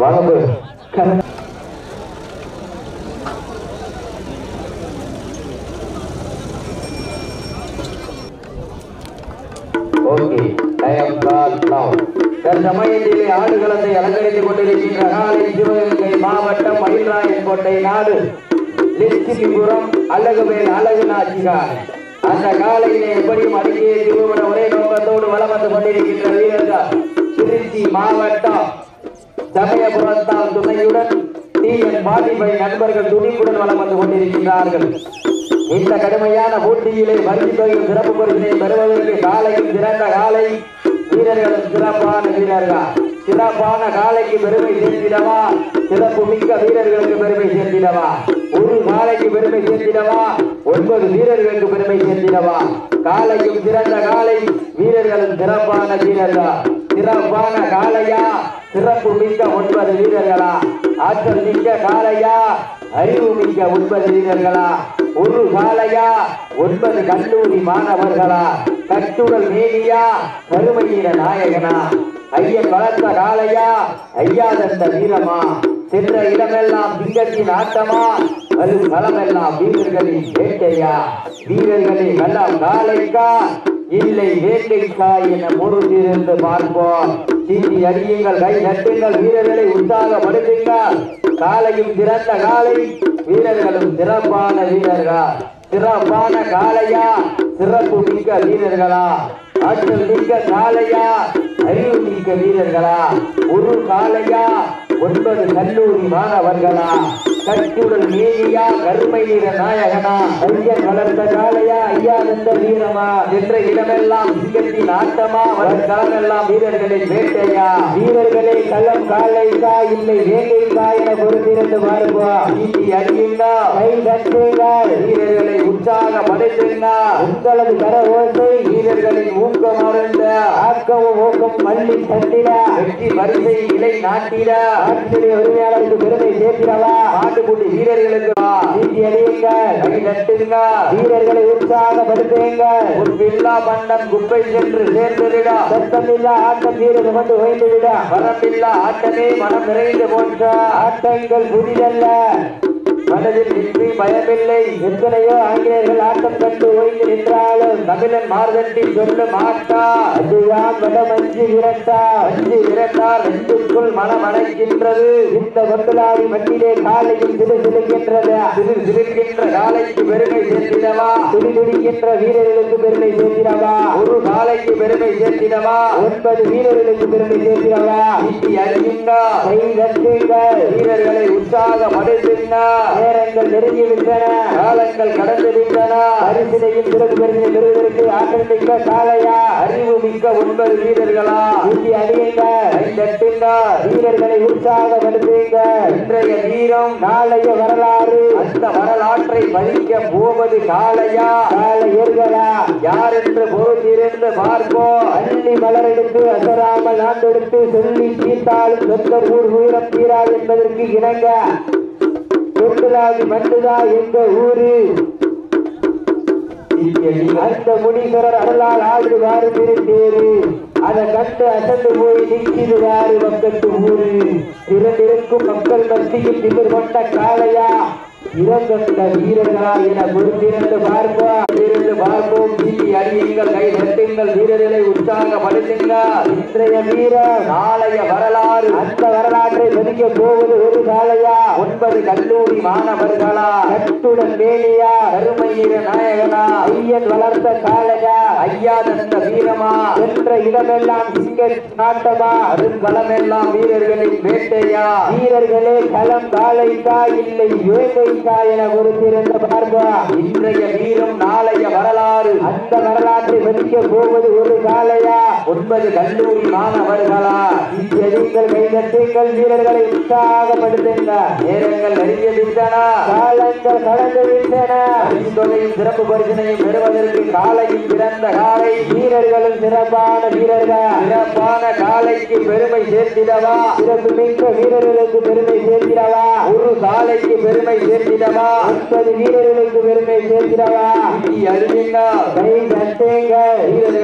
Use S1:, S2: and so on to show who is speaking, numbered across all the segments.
S1: வளவு okay time call now தற்சமயத்திலே ஆடுகளத்தை அலங்கரித்துக் கொண்டிருக்கின்ற காலை சிவகங்கை மாவட்டம் மயில்ராயன் கோட்டை நாடு லட்சுமிபுரம் அழகுமேல் அழகு நாச்சிகார் அந்த காலையிலே எப்படியும் அடிக்கையை திருவிட ஒரே நோக்கத்தோடு வலம் வந்து கொண்டிருக்கின்ற வீரர்கள் திருச்சி மாவட்டம் சமயபுரத்தால் துணையுடன் டி என் பாட்டிபை நண்பர்கள் துணிப்புடன் வலம் வந்து கொண்டிருக்கிறார்கள் இந்த கடுமையான போட்டியிலே பரிசு தொகையும் சிறப்பு பரிசினை பெறுவதற்கு காலையும் சிறந்த காலை வீரர்களும் சிறப்பான வீரர்கள் சிறப்பான காலைக்கு பெருமை சேர்த்திடவா சிறப்பு மிக்க வீரர்களுக்கு பெருமை சேர்த்திடவா ஒரு காலைக்கு பெருமை சேர்த்திடவா ஒன்பது வீரர்களுக்கு பெருமை சேர்த்திடவா காலையும் சிறந்த காலை வீரர்களும் சிறப்பான வீரர்கள் சிறப்பான காலையா சிறப்பு மிக்க ஒன்பது வீரர்களா ஆற்றல் மிக்க காலையா அறிவு மிக்க ஒன்பது வீரர்களா ஒரு காலையா ஒன்பது கல்லூரி மாணவர்களா கட்டுடல் மேனியா கருமையில நாயகனா ஐயன் வளர்த்த காலையா ஐயா தந்த வீரமா சென்ற இடமெல்லாம் சிங்கத்தின் ஆட்டமா வரும் களமெல்லாம் வீரர்களின் வேட்டையா வீரர்களே வெள்ளம் காலைக்கா இல்லை வேட்டைக்கா என பொறுத்திருந்து பார்ப்போம் சீட்டி அடியுங்கள் கை நட்டுங்கள் வீரர்களை உற்சாகப்படுத்துங்கள் காலையும் சிறந்த காலை வீரர்களும் சிறப்பான வீரர்கள் சிறப்பான காலையா சிறப்பு மிக்க வீரர்களா ஆற்றல் மிக்க காலையா அறிவு மிக்க வீரர்களா ஒரு காலையா ஒன்பது கல்லூரி மாணவர்களா கட்டுடல் மேனியா கருமை நிற நாயகனா ஐயன் வளர்த்த காலையா ஐயா நின்ற வீரமா என்ற இடமெல்லாம் சிங்கத்தின் ஆட்டமா களமெல்லாம் வீரர்களின் வேட்டையா வீரர்களே களம் காலைக்கா இல்லை வேங்கைக்கா என பொறுத்திருந்து பார்ப்போம் நீதி அடியுங்கா கை தட்டுங்கள் வீரர்களை உற்சாகப்படுத்துங்க உங்களது கர ஓசை வீரர்களின் ஊக்கம் அருந்த ஆக்கமும் ஊக்கம் மல்லி தட்டிட வெற்றி வரிசை இலை நாட்டிட ஆட்சியுடைய உரிமையாளருக்கு பெருமை சேர்த்திடவா ஆட்டுக்குட்டி வீரர்களுக்கு நீதி அடியுங்கள் கை தட்டுங்க வீரர்களை உற்சாகப்படுத்துங்க உப்பில்லா பண்டம் குப்பை சென்று சேர்ந்துவிட சத்தமில்லா ஆட்டம் வீரர்கள் வந்து ஓய்ந்துவிட வரம்பில்லா ஆட்டமே மனம் நிறைந்து போன்ற ஆட்டங்கள் புதிதல்ல மனதில் இன்றி பயமில்லை எத்தனையோ ஆங்கிலேயர்கள் ஆட்டம் கண்டு ஓய்ந்து நின்றாலும் தமிழன் மார்கண்டி சொல்ல மாட்டா அதுதான் வடம் அஞ்சு விரட்டா அஞ்சு விரட்டால் நெஞ்சுக்குள் மனம் அணைக்கின்றது இந்த கொண்டலாடி மட்டிலே காலையில் சிறு சிலுக்கின்றது சிறு சிலுக்கின்ற காலைக்கு பெருமை சேர்த்திடவா துடி துடிக்கின்ற வீரர்களுக்கு பெருமை சேர்த்திடவா ஒரு காலைக்கு பெருமை சேர்த்திடவா ஒன்பது வீரர்களுக்கு பெருமை சேர்த்திடவா இட்டி அறியுங்க கை தட்டுங்க வீரர்களை உற்சாகப்படுத்துங்க நேரங்கள் நெருங்கி விட்டன காலங்கள் கடந்து விட்டன பரிசிலையும் சிறப்பு பரிசினை பெறுவதற்கு ஆற்றல் மிக்க காலையா அறிவு மிக்க ஒன்பது வீரர்களா இட்டி அறியுங்க கை தட்டுங்க வீரர்களை உற்சாகப்படுத்துங்க இன்றைய வீரம் நாளைய வரலாறு அந்த வரலாற்றை பதிக்க போவது காலையா காலையர்களா யார் என்று பொறுத்திருந்து பார்ப்போம் அள்ளி மலரெடுத்து அசராமல் ஆண்டெடுத்து சொல்லி தீர்த்தாலும் சொந்த ஊர் உயிரம் தீராது என்பதற்கு இணங்க தொண்டுலாதி மண்டுதா எங்க ஊரு அந்த முனீஸ்வரர் அருளால் ஆடு வாரு திருத்தேரு அதை கண்டு அசந்து போய் நிற்கிறது வாரு பக்கத்து ஊரு திரண்டிருக்கும் மக்கள் மத்தியில் திமிர் கொண்ட காளையா இறந்த வீரர்களா என பொறுத்திருந்து பார்ப்போம் இருந்து பார்ப்போம் வீட்டி அடியுங்கள் கை நட்டுங்கள் வீரர்களை உற்சாகப்படுத்துங்கள் இன்றைய வீரர் நாளைய வரலாறு அந்த வரலாற்றை பதிக்க போவது ஒரு காலையா ஒன்பது கல்லூரி மாணவர்களா கட்டுடன் வேலியா கருமை நிற நாயகனா ஐயன் வளர்த்த காளையா ஐயா தந்த வீரமா என்ற இடமெல்லாம் சிங்க நாட்டமா அருங்கலமெல்லாம் வீரர்களின் வேட்டையா வீரர்களே களம் காளைக்கா இல்லை வேட்டைக்கா என பொறுத்திருந்த பார்ப்பா இன்றைய வீரம் நாளைய வரலாறு அந்த வரலாற்றை மதிக்க போவது ஒரு காளையா ஒன்பது கல்லூரி மாணவர்களா இச்செடிகள் கைதட்டுங்கள் வீரர்களை உற்சாகப்படுத்துங்க நேரங்கள் நெருங்கி விட்டன காலங்கள் கடந்து விட்டன தொகையும் சிறப்பு பரிசனையும் பெறுவதற்கு காலையில் பிறந்த காலை வீரர்களும் சிறப்பான வீரர்கள் சிறப்பான காலைக்கு பெருமை சேர்த்திடவா சிறப்பு மிக்க வீரர்களுக்கு பெருமை சேர்த்திடவா ஒரு காலைக்கு பெருமை சேர்த்திடவா ஒன்பது வீரர்களுக்கு பெருமை சேர்த்திடவா இனி அறியுங்க கை தட்டுங்க வீரர்களை உற்சாக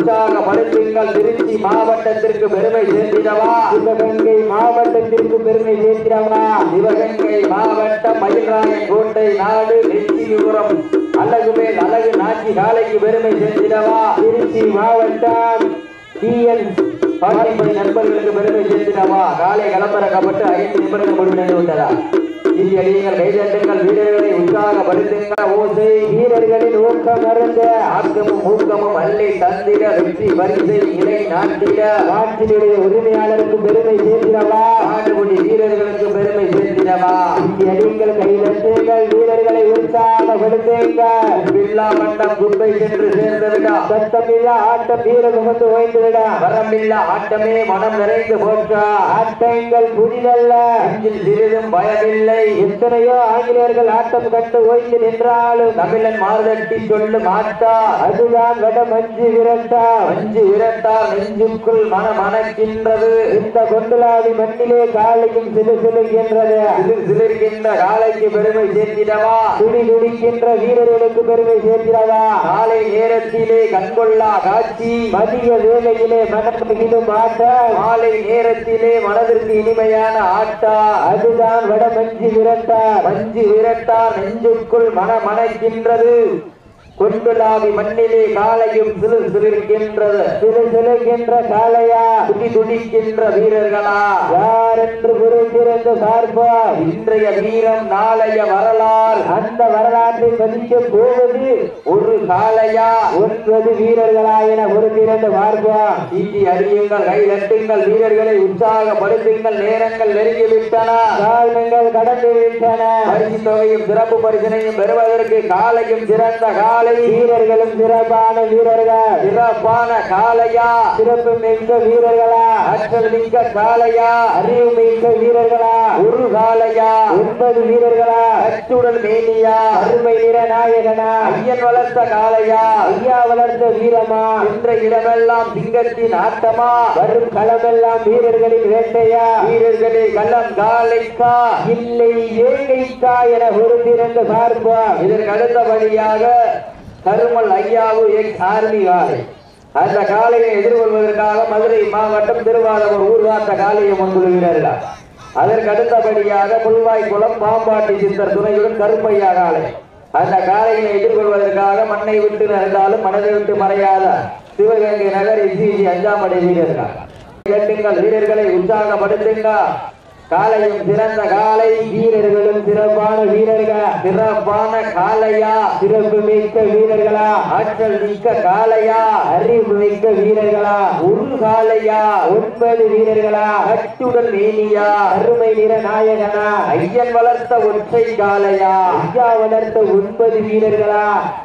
S1: உற்சாகப்படுத்துங்கள் திருச்சி மாவட்டத்திற்கு பெருமை சேர்த்திடவா
S2: சிவகங்கை மாவட்டத்திற்கு பெருமை சேர்க்கிறவா
S1: சிவகங்கை மாவட்டம் மயில்ராயன் கோட்டை நாடு நெச்சிபுரம் அழகுமேல் அழகு நாச்சி காலைக்கு பெருமை சேர்த்திடவா
S2: திருச்சி மாவட்டம் டிஎன்
S1: பாட்டிப்படி நண்பர்களுக்கு பெருமை சேர்த்திடவா காலை கலப்பறக்கப்பட்டு ஐந்து நிமிடங்கள் முடிவடைந்து விட்டதா இனி அடியுங்கள் கைதட்டுங்கள் வீரர்களை உற்சாகப்படுத்துங்கள் ஓசை
S2: வீரர்களின் ஊக்கம் அருந்த
S1: ஆக்கமும் ஊக்கமும் அள்ளி தந்திட வெற்றி வரிசை நிலை நாட்டிட
S2: நாட்டினுடைய உரிமையாளருக்கு பெருமை சேர்க்கிறவா
S1: நாடுபடி வீரர்களுக்கு பெருமை சேர்த்திடவா
S2: இங்கே அடிங்கள் கைதட்டுங்கள் வீரர்களை உற்சாகப்படுத்துங்கள்
S1: பில்லா மண்டம் குப்பை சென்று சேர்ந்துவிடா
S2: சத்தமில்லா ஆட்டம் வீர முகந்து ஓய்ந்துவிட
S1: வரம்பில்ல ஆட்டமே மனம் நிறைந்து போற்றா
S2: ஆட்டங்கள் புதிதல்ல
S1: அஞ்சில் சிறிதும் பயமில்லை
S2: எத்தனையோ ஆங்கிலேயர்கள் ஆட்டம் கண்டு ஓய்ந்து நின்றாலும்
S1: தமிழன் மார்தட்டி சொல்லு மாட்டா
S2: அதுதான் வட மஞ்சு விரட்டா
S1: அஞ்சு விரட்டா நெஞ்சுக்குள் மன மணக்கின்றது
S2: இந்த கொண்டுலாவி மண்ணிலே காலையும் சிறு சிலுகின்றது
S1: சிலிர் சிலிர்கின்ற காலைக்கு பெருமை சேர்த்திடவா
S2: துடி துடிக்கின்ற வீரர்களுக்கு பெருமை சேர்க்கிறவா
S1: காலை நேரத்திலே கண்கொள்ளா காட்சி
S2: மதிய வேலையிலே மனமகிழும் ஆட்ட
S1: மாலை நேரத்திலே மனதிற்கு இனிமையான ஆட்டா
S2: அதுதான் வட மஞ்சு விரட்டா
S1: மஞ்சு விரட்டா நெஞ்சுக்குள் மன மணக்கின்றது கொண்டுலாவி மண்ணிலே காலையும் சிறு சிலிர்க்கின்றது
S2: சிறு சிலுகின்ற காளையா
S1: துடி துடிக்கின்ற வீரர்களா
S2: யார் என்று புரிந்திருந்து பார்ப்போம்
S1: இன்றைய வீரம் நாளைய வரலாறு
S2: அந்த வரலாற்றை பதிக்க போவது
S1: ஒரு காலையா
S2: ஒன்பது வீரர்களா என புரிந்திருந்து பார்ப்போம்
S1: சீட்டி அறியுங்கள் கை தட்டுங்கள் வீரர்களை உற்சாகப்படுத்துங்கள் நேரங்கள் நெருங்கிவிட்டன
S2: காலங்கள் கடந்து விட்டன
S1: பரிசு தொகையும் சிறப்பு பரிசனையும் பெறுவதற்கு காலையும் சிறந்த காலை
S2: வீரர்களும் சிறப்பான வீரர்கள்
S1: சிறப்பான காலையா
S2: சிறப்பு மிக்க வீரர்களா
S1: ஆற்றல் மிக்க காலையா
S2: அறிவு மிக்க வீரர்களா
S1: ஒரு காலையா
S2: ஒன்பது வீரர்களா
S1: அச்சுடல் மேனியா
S2: அருமை நிற நாயகனா
S1: ஐயன் வளர்த்த காலையா
S2: ஐயா வளர்ந்த வீரமா
S1: என்ற இடமெல்லாம் சிங்கத்தின் ஆட்டமா
S2: வரும் களமெல்லாம் வீரர்களின் வேட்டையா
S1: வீரர்களே கள்ளம் காலைக்கா
S2: இல்லை ஏழைக்கா என பொறுத்திருந்து பார்ப்போம்
S1: இதற்கு அடுத்தபடியாக கருமல் ஐயாவு எக்ஸ் ஆர்மி காலை அந்த காலையை எதிர்கொள்வதற்காக மதுரை மாவட்டம் திருவாரூர் ஊர்காட்ட காலையை முன்கொள்கிறார்கள் அதற்கு அடுத்தபடியாக புல்வாய்க்குளம் பாம்பாட்டி சித்தர் துணையுடன் கருப்பையா காலை அந்த காலையை எதிர்கொள்வதற்காக மண்ணை விட்டு நடந்தாலும் மனதை விட்டு மறையாத சிவகங்கை நகர் இசிஜி அஞ்சாம் அடை வீரர்கள் கேட்டுங்கள் வீரர்களை உற்சாகப்படுத்துங்க காலையும் சிறந்த காலை
S2: வீரர்களும் சிறப்பான வீரர்கள்
S1: சிறப்பான காலையா
S2: சிறப்பு மிக்க வீரர்களா
S1: ஆற்றல் மிக்க காலையா
S2: அறிவு மிக்க வீரர்களா
S1: ஒரு காலையா
S2: ஒன்பது வீரர்களா
S1: அச்சுடன் மேனியா
S2: அருமை நிற நாயகனா
S1: ஐயன் வளர்த்த ஒற்றை காலையா
S2: ஐயா வளர்த்த ஒன்பது வீரர்களா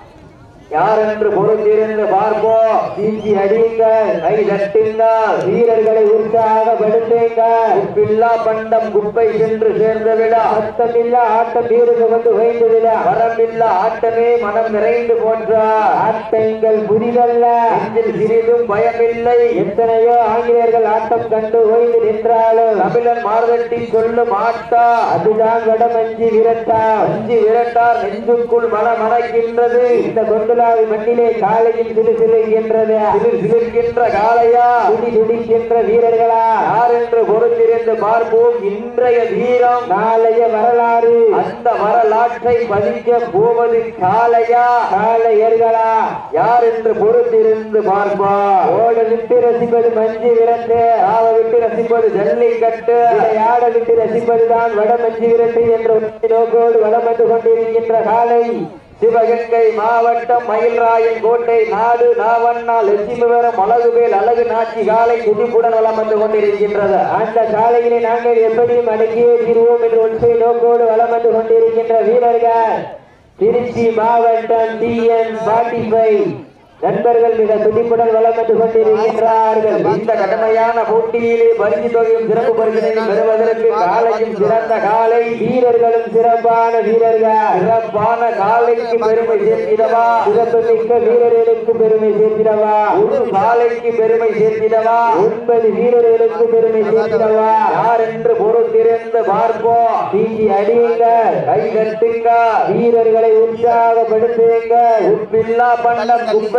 S1: யார் என்று பொறுத்திருந்து பார்ப்போம்
S2: சீச்சி அடியுங்கள்
S1: கை தட்டுங்கள்
S2: வீரர்களை உற்சாகப்படுத்துங்கள்
S1: பில்லா பண்டம் குப்பை சென்று சேர்ந்து விட
S2: சத்தமில்லா ஆட்டம் வீரர்கள் வந்து வைந்ததில்ல
S1: வரம்பில்ல ஆட்டமே மனம் நிறைந்து போன்றார்
S2: ஆட்டங்கள் புதிதல்ல
S1: நெஞ்சில் சிறிதும் பயமில்லை
S2: எத்தனையோ ஆங்கிலேயர்கள் ஆட்டம் கண்டு ஓய்ந்து நின்றாலும்
S1: தமிழன் மார்கட்டி சொல்லும் ஆட்டா
S2: அதுதான் வடமஞ்சி விரட்டா
S1: அஞ்சு விரட்டார் நெஞ்சுக்குள் மன மணக்கின்றது
S2: இந்த கொண்டுலாவி மண்ணிலே காலையில் சிறு சிலுகின்றது
S1: சிலிர் சிலிர்க்கின்ற காளையா
S2: துடி துடிக்கின்ற வீரர்களா
S1: யார் என்று பொறுத்திருந்து பார்ப்போம் இன்றைய வீரம்
S2: நாளைய வரலாறு
S1: அந்த வரலாற்றை பதிக்க போவது காளையா
S2: காளையர்களா
S1: யார் என்று பொறுத்திருந்து பார்ப்போம்
S2: ஓட விட்டு ரசிப்பது மஞ்சு விரட்டு
S1: ஆவ விட்டு ரசிப்பது ஜல்லிக்கட்டு
S2: விளையாட விட்டு ரசிப்பதுதான் வடமஞ்சி விரட்டு என்ற உண்மை நோக்கோடு வளம் வந்து கொண்டிருக்கின்ற காலை
S1: சிவகங்கை மாவட்டம் மயில்ராயன் கோட்டை நாடு நாவண்ணா லட்சுமிபுரம் அழகுவேல் அழகு நாச்சி காலை துடிப்புடன் வளம் வந்து கொண்டிருக்கின்றது
S2: அந்த காலையிலே நாங்கள் எப்படியும் அடக்கியே தீர்வோம் என்று ஒன்றை நோக்கோடு வளம் வந்து கொண்டிருக்கின்ற வீரர்கள் திருச்சி மாவட்டம் டிஎன் ஃபார்ட்டி ஃபைவ் நண்பர்கள் மிக துடிப்புடன் வளம் வந்து கொண்டிருக்கின்றார்கள்
S1: இந்த கடுமையான போட்டியிலே பரிசு தொகையும் சிறப்பு பரிசனையும் பெறுவதற்கு காலையும் சிறந்த காலை
S2: வீரர்களும் சிறப்பான வீரர்கள்
S1: சிறப்பான காலைக்கு பெருமை சேர்த்திடவா
S2: சிறப்பு மிக்க வீரர்களுக்கு பெருமை சேர்த்திடவா
S1: ஒரு காலைக்கு பெருமை சேர்த்திடவா
S2: ஒன்பது வீரர்களுக்கு பெருமை சேர்த்திடவா
S1: யார் என்று பொறுத்திருந்து பார்ப்போம்
S2: தீங்கி அடியுங்கள்
S1: கை கட்டுங்க
S2: வீரர்களை உற்சாகப்படுத்துங்கள்
S1: உப்பில்லா பண்டம் குப்பை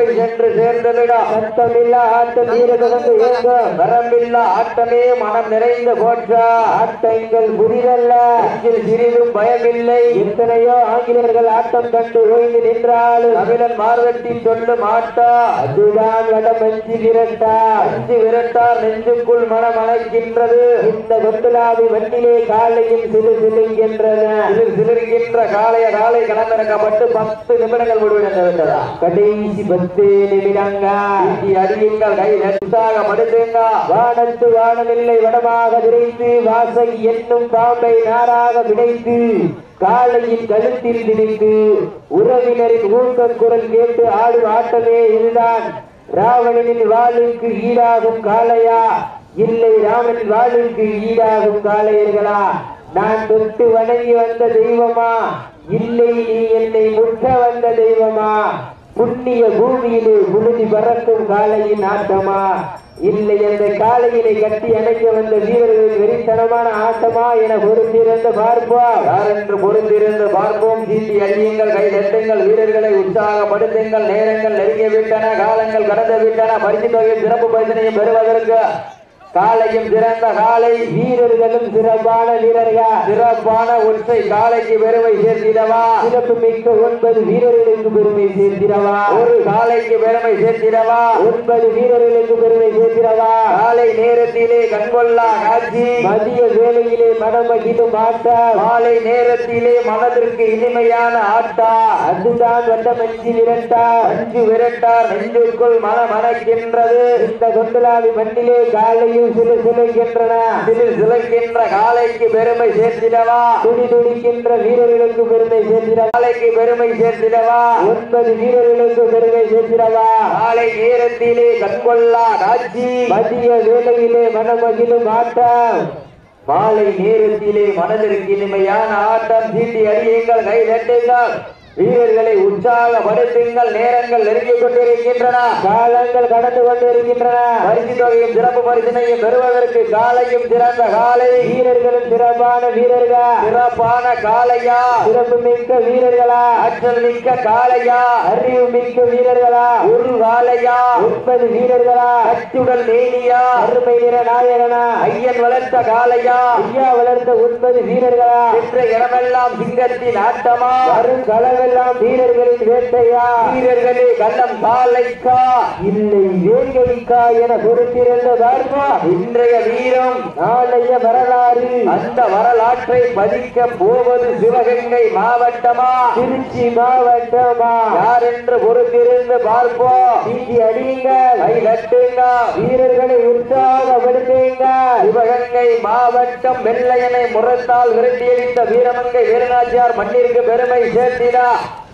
S1: குப்பை சென்று சேர்ந்துவிடா
S2: சத்தமில்லா ஆட்டம் வீரகந்து இயங்கும்
S1: வரம்பில்லா ஆட்டமே மனம் நிறைந்த போற்றா
S2: ஆட்டங்கள் புதிதல்ல
S1: நெஞ்சில் சிறிதும் பயமில்லை
S2: எத்தனையோ ஆங்கிலேயர்கள் ஆட்டம் கண்டு ஓய்ந்து நின்றாலும்
S1: தமிழன் மார்வெட்டி சொல்லு மாட்டா
S2: அதுதான் வடமஞ்சி விரட்டா
S1: அஞ்சு விரட்டார் நெஞ்சுக்குள் மனம் அணைக்கின்றது
S2: இந்த கொண்டுலாவி வண்டிலே காலையும் சிறு சிலுங்கின்றன
S1: சிலிர் சிலிர்கின்ற காலைய காலை களமிறக்கப்பட்டு பத்து நிமிடங்கள் முடிவடைந்ததா
S2: கடைசி பத்து நிமிடங்கள்
S1: அடியுங்கள் கை உற்சாகப்படுத்துங்க
S2: வானத்து வானமில்லை வடமாக விரைத்து வாசை என்னும் பாம்பை நாராக விடைத்து காலையின் கழுத்தில் திணித்து உறவினரின் ஊக்கம் குரல் கேட்டு ஆடும் ஆட்டமே இதுதான் ராவணனின் வாளுக்கு ஈடாகும் காளையா இல்லை ராமன் வாளுக்கு ஈடாகும் காளையர்களா நான் தொட்டு வணங்கி வந்த தெய்வமா இல்லை நீ என்னை முற்ற வந்த தெய்வமா புண்ணிய பூமியிலே புழுதி பறக்கும் காளையின் ஆட்டமா இல்லை அந்த காளையினை கட்டி அணைக்க வந்த வீரர்களின் வெறித்தனமான ஆட்டமா என பொறுத்திருந்த பார்ப்போம்
S1: யார் என்று பொறுத்திருந்து பார்ப்போம் சீட்டி அடியுங்கள் கை தட்டுங்கள் வீரர்களை உற்சாகப்படுத்துங்கள் நேரங்கள் நெருங்கி விட்டன காலங்கள் கடந்து விட்டன பரிசு தொகை சிறப்பு பரிசனையும் பெறுவதற்கு காலையும் சிறந்த காலை
S2: வீரர்களும் சிறப்பான வீரர்கள்
S1: சிறப்பான ஒற்றை காலைக்கு பெருமை சேர்த்திடவா
S2: சிறப்பு மிக்க ஒன்பது வீரர்களுக்கு பெருமை சேர்த்திடவா
S1: ஒரு காலைக்கு பெருமை சேர்த்திடவா
S2: ஒன்பது வீரர்களுக்கு பெருமை சேர்த்திடவா
S1: காலை நேரத்திலே கண்கொள்ளா காட்சி
S2: மதிய வேளையிலே மனமகிடும் ஆட்டம்
S1: மாலை நேரத்திலே மனதிற்கு இனிமையான ஆட்டா
S2: அதுதான் வட்டமஞ்சி விரட்டா
S1: அஞ்சு விரட்டார் நெஞ்சுக்குள் மனம் அணைக்கின்றது
S2: இந்த கொண்டலாவி மண்ணிலே காலையும் சிறு சிலைகின்றன
S1: சிறு சிலைக்கின்ற காலைக்கு பெருமை சேர்த்திடவா
S2: துடி துடிக்கின்ற வீரர்களுக்கு பெருமை சேர்த்திடவா
S1: காலைக்கு பெருமை சேர்த்திடவா
S2: ஒன்பது வீரர்களுக்கு பெருமை சேர்த்திடவா
S1: காலை நேரத்திலே கண்கொள்ளா காட்சி
S2: மதிய வேளையிலே மனமகிழும் ஆட்டம்
S1: மாலை நேரத்திலே மனதிற்கு இனிமையான ஆட்டம் சீட்டி அடியுங்கள் கை தட்டுங்கள் வீரர்களை உற்சாகப்படுத்துங்கள் நேரங்கள் நெருங்கிக் கொண்டிருக்கின்றன
S2: காலங்கள் கடந்து கொண்டிருக்கின்றன
S1: பரிசு தொகையும் சிறப்பு பரிசினையும் பெறுவதற்கு காலையும் சிறந்த காலை
S2: வீரர்களும் சிறப்பான வீரர்கள்
S1: சிறப்பான காலையா
S2: சிறப்பு மிக்க வீரர்களா
S1: ஆற்றல் மிக்க காலையா
S2: அறிவு மிக்க வீரர்களா
S1: ஒரு காலையா
S2: முப்பது வீரர்களா
S1: அச்சுடல் மேனியா
S2: அருமை நிற நாயகனா
S1: ஐயன் வளர்த்த காலையா
S2: ஐயா வளர்ந்த ஒன்பது வீரர்களா
S1: பெற்ற இடமெல்லாம் சிங்கத்தின் ஆட்டமா
S2: வரும் களமெல்லாம் வீரர்களின் வேட்டையா
S1: வீரர்களே கள்ளம் காலைக்கா
S2: இல்லை வேங்கைக்கா என பொறுத்திருந்த பார்ப்பா
S1: இன்றைய வீரம்
S2: நாளைய வரலாறு
S1: அந்த வரலாற்றை பதிக்க போவது சிவகங்கை மாவட்டமா
S2: திருச்சி மாவட்டமா
S1: யார் என்று பொறுத்திருந்து பார்ப்போம்
S2: நீதி அடியுங்கள்
S1: கை தட்டுங்க
S2: வீரர்களை உற்சாகப்படுத்துங்க
S1: சிவகங்கை மாவட்டம் வெள்ளையனை முரத்தால் விரட்டியடித்த வீரமங்கை வீரநாச்சியார் மண்ணிற்கு பெருமை சேர்த்தினா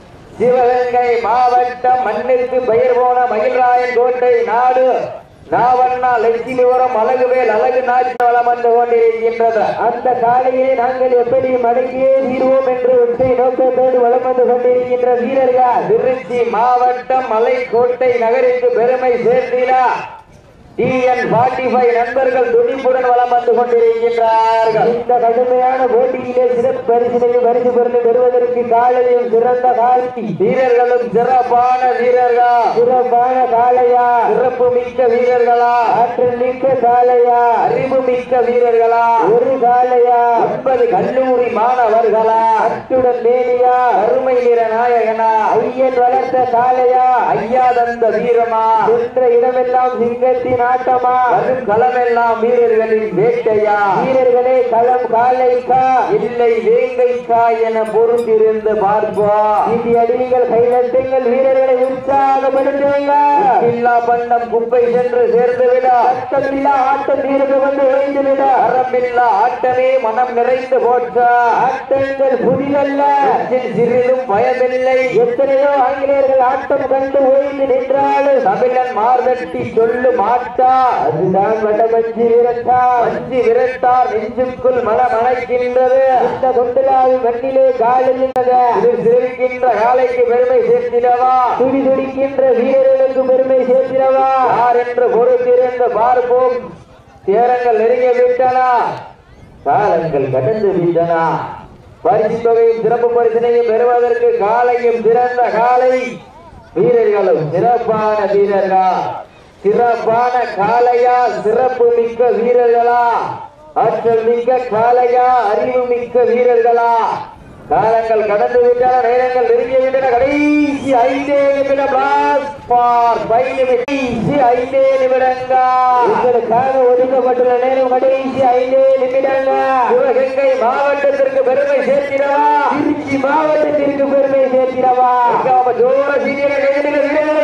S1: சிவகங்கை மாவட்டம் மண்ணிற்கு பெயர் போன மயில்ராயன் கோட்டை நாடு நாவண்ணா லட்சுமிபுரம் அழகுவேல் அழகு நாச்சி வளம் வந்து கொண்டிருக்கின்றது
S2: அந்த காலையை நாங்கள் எப்படி மடக்கியே தீர்வோம் என்று ஒற்றை நோக்கத்தோடு வளம் வந்து கொண்டிருக்கின்ற வீரர்கள்
S1: திருச்சி மாவட்டம் மலைக்கோட்டை நகருக்கு பெருமை சேர்த்தினா டிஎன் ஃபார்ட்டி ஃபைவ் நண்பர்கள் துடிப்புடன் வளம் வந்து கொண்டிருக்கின்றார்கள்
S2: இந்த கடுமையான போட்டியிலே சிறப்பு பரிசினையும் பரிசு பொருள் பெறுவதற்கு காலையும் சிறந்த காலை
S1: வீரர்களும் சிறப்பான வீரர்கள்
S2: சிறப்பான காளையா
S1: சிறப்பு மிக்க வீரர்களா
S2: ஆற்றல் மிக்க காளையா
S1: அறிவு மிக்க வீரர்களா
S2: ஒரு காளையா
S1: ஒன்பது கல்லூரி மாணவர்களா
S2: அத்துடன் மேனியா
S1: அருமை நிற நாயகனா
S2: ஐயன் வளர்த்த காளையா
S1: ஐயா தந்த வீரமா
S2: சென்ற இடமெல்லாம் சிங்கத்தின் ஆட்டமா
S1: வரும் களமெல்லாம் வீரர்களின் வேட்டையா
S2: வீரர்களே களம் காளைக்கா
S1: இல்லை வேங்கைக்கா என பொறுத்திருந்து பார்ப்போம்
S2: இந்தி அடிகள் கைலட்டுங்கள் வீரர்களை உற்சாகப்படுத்துங்க
S1: இல்லா பண்டம் குப்பை சென்று சேர்ந்து விட
S2: சத்தமில்லா ஆட்டம் வீரர்கள் வந்து ஓய்ந்து விட
S1: அறமில்லா ஆட்டமே மனம் நிறைந்து போற்றா
S2: ஆட்டங்கள் புதிதல்ல
S1: நெஞ்சில் சிறிதும் பயமில்லை
S2: எத்தனையோ ஆங்கிலேயர்கள் ஆட்டம் கண்டு ஓய்ந்து நின்றாலும்
S1: தமிழன் மார்தட்டி சொல்லு மாட்டா
S2: அதுதான் வடமஞ்சி விரட்டா
S1: அஞ்சு விரட்டார் நெஞ்சுக்குள் மனம் அணைக்கின்றது
S2: இந்த கொண்டலாவி மண்ணிலே காலில்
S1: இது சிரிக்கின்ற காலைக்கு பெருமை சேர்த்திடவா
S2: துடி துடிக்கின்ற வீரர்களுக்கு பெருமை சேர்த்திடவா
S1: யார் என்று பொறுத்திருந்து பார்ப்போம் சேரங்கள் நெருங்கி விட்டனா காலங்கள் கடந்து விட்டனா பரிசு தொகையும் சிறப்பு பரிசினையும் பெறுவதற்கு காலையும் சிறந்த காலை
S2: வீரர்களும் சிறப்பான வீரர்களா சிறப்பான காளையா சிறப்பு மிக்க வீரர்களா ஆற்றல் மிக்க காளையா அறிவு மிக்க வீரர்களா காலங்கள் கடந்து விட்டன நேரங்கள் நெருங்கி விட்டன கடைசி ஐந்தே நிமிடம் லாஸ்ட் ஃபார் ஃபைவ் நிமிடம் கடைசி ஐந்தே நிமிடங்கள் உங்களுக்காக ஒதுக்கப்பட்டுள்ள நேரம் கடைசி ஐந்தே நிமிடங்கள் சிவகங்கை மாவட்டத்திற்கு பெருமை சேர்த்திடவா திருச்சி மாவட்டத்திற்கு பெருமை சேர்த்திடவா ஜோர சீனியர் வீரர்களை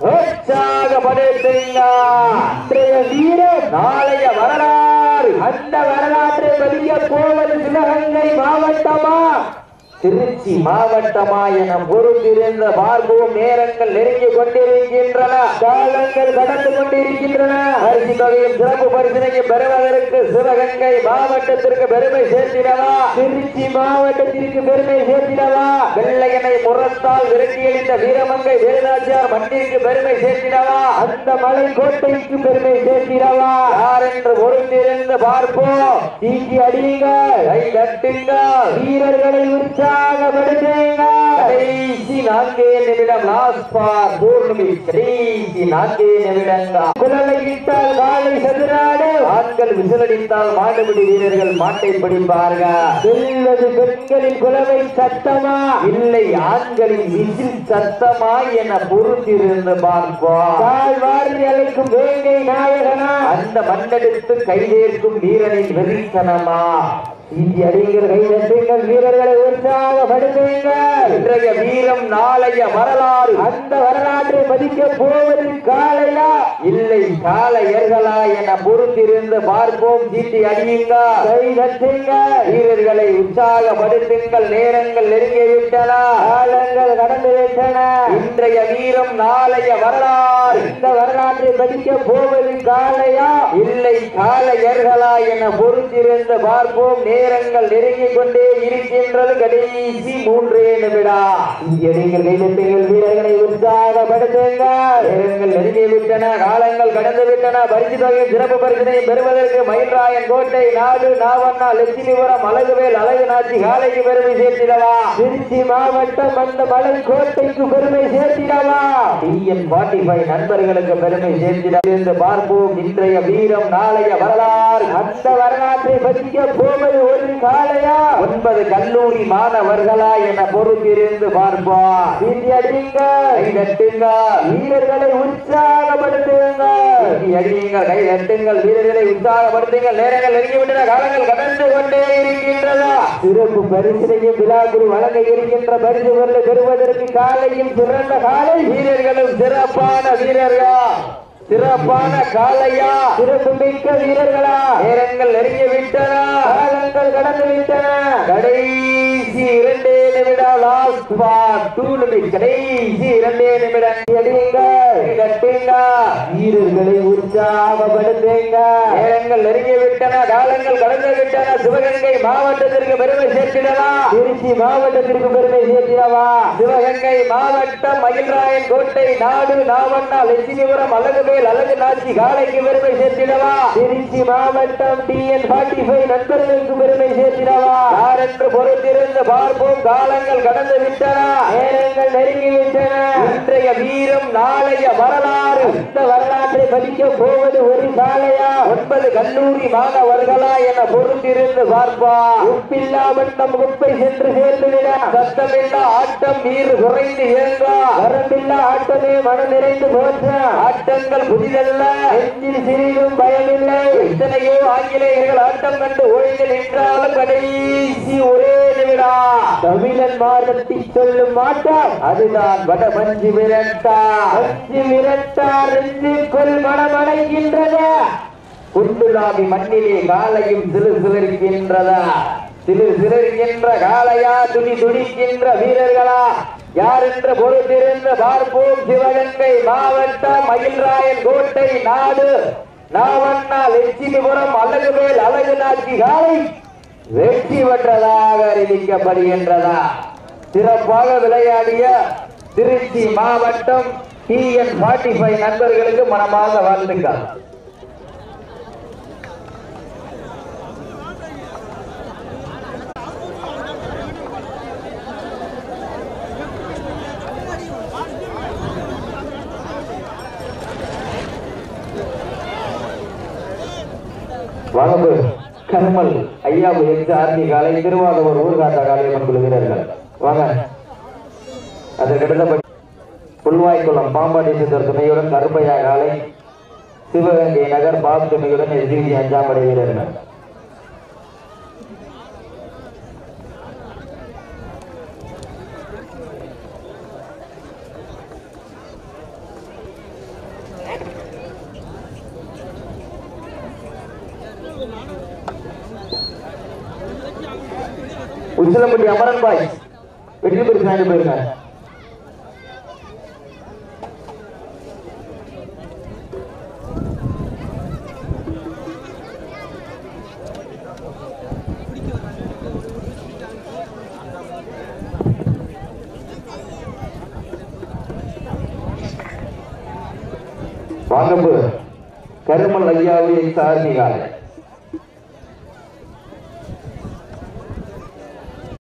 S2: உற்சாகப்படுத்துங்க வீரர் நாளைய வரலாறு அந்த வரலாற்றை பதிய போவது சிவகங்கை மாவட்டமா திருச்சி மாவட்டமா என பொறுத்திருந்த பார்ப்போம் நேரங்கள் நெருங்கி கொண்டிருக்கின்றன காலங்கள் கடந்து கொண்டிருக்கின்றன பரிசு தொகையும் சிறப்பு பரிசனையும் பெறுவதற்கு சிவகங்கை மாவட்டத்திற்கு பெருமை சேர்த்திடவா திருச்சி மாவட்டத்திற்கு பெருமை சேர்த்திடவா வெள்ளையனை முரத்தால் விரட்டியடித்த வீரமங்கை வேலாச்சார் மண்ணிற்கு பெருமை சேர்த்திடவா அந்த மலை கோட்டைக்கு பெருமை சேர்த்திடவா யார் என்று பொறுத்திருந்து பார்ப்போம் தீங்கி அடியுங்கள் கை தட்டுங்கள் வீரர்களை உற்சாகப்படுத்துங்கள் கடைசி நான்கே நிமிடம் லாஸ்ட் பார் பூர்ணமி கடைசி நான்கே நிமிடங்கள் குழலை இட்டால் காலை சதுராடு ஆண்கள் விசிலடித்தால் மாடுபிடி வீரர்கள் மாட்டை பிடிப்பார்கள் வெல்வது பெண்களின் குலவை சத்தமா இல்லை ஆண்களின் விசில் சத்தமா என பொறுத்திருந்து பார்ப்போம் கால் வாரி அழைக்கும் வேங்கை நாயகனா அந்த மண்ணெடுத்து கைதேர்க்கும் வீரனின் வெறித்தனமா இந்தி அடிங்கள் கைதட்டுங்கள் வீரர்களை உற்சாகப்படுத்துங்கள் இன்றைய வீரம் நாளைய வரலாறு அந்த வரலாற்றை மதிக்க போவது காலையா இல்லை காலையர்களா என பொறுத்திருந்து பார்ப்போம் சீட்டி அடியுங்க கை தட்டுங்க வீரர்களை உற்சாகப்படுத்துங்கள் நேரங்கள் நெருங்கிவிட்டன காலங்கள் கடந்து விட்டன இன்றைய வீரம் நாளைய வரலாறு இந்த வரலாற்றை மதிக்க போவது காலையா இல்லை காலையர்களா என பொறுத்திருந்து பார்ப்போம் நேரங்கள் நெருங்கிக் கொண்டே இருக்கின்றது கடைசி மூன்றே நிமிடா இங்கே நீங்கள் கைதட்டுங்கள் வீரர்களை உற்சாகப்படுத்துங்கள் நேரங்கள் நெருங்கி விட்டன காலங்கள் கடந்து விட்டன பரிசு தொகையும் சிறப்பு பரிசனையும் பெறுவதற்கு மயில்ராயன் கோட்டை நாடு நாவண்ணா லட்சுமிபுரம் அழகுவேல் அழகு நாச்சி காலைக்கு பெருமை சேர்த்திடவா திருச்சி மாவட்டம் அந்த மலை கோட்டைக்கு பெருமை சேர்த்திடவா டிஎன் ஃபார்ட்டி ஃபைவ் நண்பர்களுக்கு பெருமை சேர்த்திட இருந்து பார்ப்போம் இன்றைய வீரம் நாளைய வரலாறு அந்த வரலாற்றை பதிக்க போவது ஒரு காலையா ஒன்பது கல்லூரி மாணவர்களா என பொறுத்திருந்து பார்ப்போம் சீட்டி அடியுங்க கை தட்டுங்க வீரர்களை உற்சாகப்படுத்துங்க சீட்டி அடியுங்க கை தட்டுங்கள் வீரர்களை உற்சாகப்படுத்துங்கள் நேரங்கள் நெருங்கிவிட்டன காலங்கள் கடந்து கொண்டே இருக்கின்றதா சிறப்பு பரிசினையும் விழாக்குரு வழங்க இருக்கின்ற பரிசு பொருளை பெறுவதற்கு காலையும் சிறந்த காலை வீரர்களும் சிறப்பான வீரர்களா சிறப்பான காலையா சிறப்பு மிக்க வீரர்களா நேரங்கள் நெருங்கி விட்டன காலங்கள் கடந்து விட்டன கடைசி இரண்டே நிமிடம் லாஸ்ட் பார் டூ நிமிடம் கடைசி இரண்டே நிமிடம் அடியுங்கள் கட்டுங்க வீரர்களை உற்சாகப்படுத்துங்க நேரங்கள் நெருங்கி விட்டன காலங்கள் கடந்து விட்டன சிவகங்கை மாவட்டத்திற்கு பெருமை சேர்த்திடலாம் திருச்சி மாவட்டத்திற்கு பெருமை சேர்த்திடவா சிவகங்கை மாவட்டம் மயில்ராயன் கோட்டை நாடு நாவண்ணா லட்சுமிபுரம் அழகுமேல் அழகு நாச்சி காலைக்கு பெருமை சேர்த்திடவா திருச்சி மாவட்டம் டிஎன் ஃபார்ட்டி ஃபைவ் நண்பர்களுக்கு பெருமை சேர்த்திடவா யார் என்று பொறுத்திருந்து பார்ப்போம் காலங்கள் கடந்து விட்டன நேரங்கள் நெருங்கி விட்டன இன்றைய வீரம் நாளைய வரலாறு இந்த வரலாற்றை பதிக்க போவது ஒரு சாலையா ஒன்பது கல்லூரி மாணவர்களா என பொறுத்திருந்து பார்ப்பா உப்பில்லா வட்டம் குப்பை சென்று சேர்ந்துவிட சத்தமில்லா ஆட்டம் நீர் குறைந்து இயங்கா வரம்பில்லா ஆட்டமே மன நிறைந்து போற்ற ஆட்டங்கள் புதிதல்ல நெஞ்சில் சிறிதும் பயமில்லை இத்தனையோ ஆங்கிலேயர்கள் ஆட்டம் கண்டு ஓய்ந்து நின்றாலும் கடைசி ஒரே நிமிடா தமிழன் மாதத்தை சொல்லும் மாட்டார் அதுதான் வட மஞ்சு விரட்டா மஞ்சு விரட்டா நெஞ்சுக்குள் மனமடைகின்றது குண்டுலாவி மண்ணிலே காலையும் சிறு சிலிருக்கின்றதா சிறு சிலிருக்கின்ற காளையா துணி துடிக்கின்ற வீரர்களா யார் என்று பொறுத்திருந்து பார்ப்போம் சிவகங்கை மாவட்டம் மயில்ராயன் கோட்டை நாடு நாவண்ணா லட்சுமிபுரம் அழகுமேல் அழகு நாட்சி காலை வெற்றி பெற்றதாக அறிவிக்கப்படுகின்றதா சிறப்பாக விளையாடிய திருச்சி மாவட்டம் டிஎன் ஃபார்ட்டி ஃபைவ் நண்பர்களுக்கு மனமாக வாழ்த்துக்கள்
S1: வளம்பு கருமல் ஐயாவு எக்ஸ் ஆர்மி காலை திருவாதூர் ஊர்காட்ட காலையம்மன் குழு வீரர்கள் வாங்க அதற்கு அடுத்தபடி புல்வாய்க்குளம் பாம்பாடி சித்தர் துணையுடன் கருப்பையா காலை சிவகங்கை நகர் பாப் துணையுடன் எஸ்டிஜி அஞ்சாம் படை வீரர்கள் உச்சிலம்பட்டி அமரன் பாய் வெற்றி பெற்று நாடு போயிருங்க வாங்கம்பு கருமல் ஐயாவுடைய சாரணிகாலை